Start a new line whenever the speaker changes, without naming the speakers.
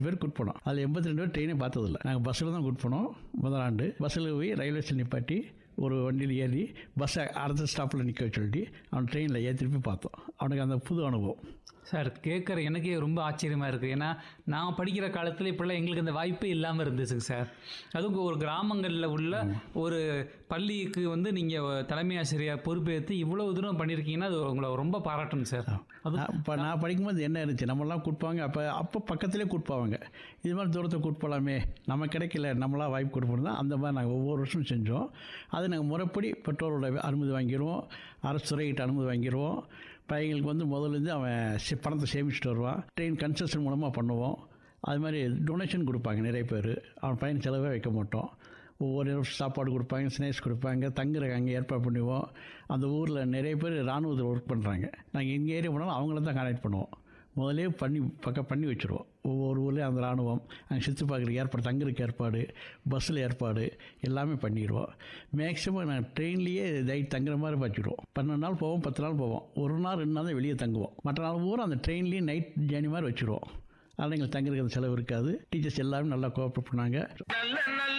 பேர் கூட்டு போனோம் அதில் எண்பத்தி ரெண்டு பேர் ட்ரெயினே பார்த்ததில்ல நாங்கள் பஸ்ஸில் தான் கூட்டு போனோம் முதல் ஆண்டு பஸ்ஸில் போய் ரயில்வே ஸ்டேஷன் நிப்பாட்டி ஒரு வண்டியில் ஏறி பஸ்ஸை அடுத்த ஸ்டாப்பில் நிற்க சொல்லிட்டு அவன் ட்ரெயினில் ஏற்றிட்டு போய் பார்த்தோம் அவனுக்கு அந்த புது அனுபவம்
சார் கேட்குற எனக்கே ரொம்ப ஆச்சரியமாக இருக்குது ஏன்னா நான் படிக்கிற காலத்தில் இப்படிலாம் எங்களுக்கு அந்த வாய்ப்பே இல்லாமல் இருந்துச்சுங்க சார் அதுவும் ஒரு கிராமங்களில் உள்ள ஒரு பள்ளிக்கு வந்து நீங்கள் தலைமை ஆசிரியர் பொறுப்பேற்று இவ்வளவு தூரம் பண்ணியிருக்கீங்கன்னா அது உங்களை ரொம்ப பாராட்டணும் சார் அது
இப்போ நான் படிக்கும்போது என்ன இருந்துச்சு நம்மளாம் கூட்பாங்க அப்போ அப்போ பக்கத்துலேயே கூட்பாங்க இது மாதிரி தூரத்தை கூட்டு போகலாமே நம்ம கிடைக்கல நம்மளா வாய்ப்பு கொடுப்போம் தான் அந்த மாதிரி நாங்கள் ஒவ்வொரு வருஷம் செஞ்சோம் அது நாங்கள் முறைப்படி பெற்றோரோட அனுமதி வாங்கிடுவோம் அரசு துறைகிட்ட அனுமதி வாங்கிடுவோம் பையங்களுக்கு வந்து முதல்லேருந்து அவன் சி- பணத்தை சேமிச்சுட்டு வருவான் ட்ரெயின் கன்செஷன் மூலமாக பண்ணுவோம் அது மாதிரி டொனேஷன் கொடுப்பாங்க நிறைய பேர் அவன் பையன் செலவே வைக்க மாட்டோம் ஒவ்வொரு நேரம் சாப்பாடு கொடுப்பாங்க ஸ்நாக்ஸ் கொடுப்பாங்க தங்குற அங்கே ஏற்பாடு பண்ணுவோம் அந்த ஊரில் நிறைய பேர் இராணுவத்தில் ஒர்க் பண்ணுறாங்க நாங்கள் எங்கள் ஏரியா போனாலும் அவங்கள தான் கான்டாக்ட் பண்ணுவோம் முதலே பண்ணி பக்கம் பண்ணி வச்சுருவோம் ஒவ்வொரு ஊர்லேயும் அந்த இராணுவம் அங்கே சுற்றி பார்க்குறதுக்கு ஏற்பாடு தங்குறதுக்கு ஏற்பாடு பஸ்ஸில் ஏற்பாடு எல்லாமே பண்ணிடுவோம் மேக்ஸிமம் நாங்கள் ட்ரெயின்லேயே நைட் தங்குற மாதிரி வச்சுடுவோம் பன்னெண்டு நாள் போவோம் பத்து நாள் போவோம் ஒரு நாள் ரெண்டு நாள் தான் வெளியே தங்குவோம் மற்ற நாள் பூரா அந்த ட்ரெயின்லேயே நைட் ஜேர்னி மாதிரி வச்சுருவோம் அதனால் எங்களுக்கு தங்குறதுக்கு அந்த செலவு இருக்காது டீச்சர்ஸ் எல்லாரும் நல்லா கோஆப்ரேட் பண்ணாங்க
நல்ல நல்ல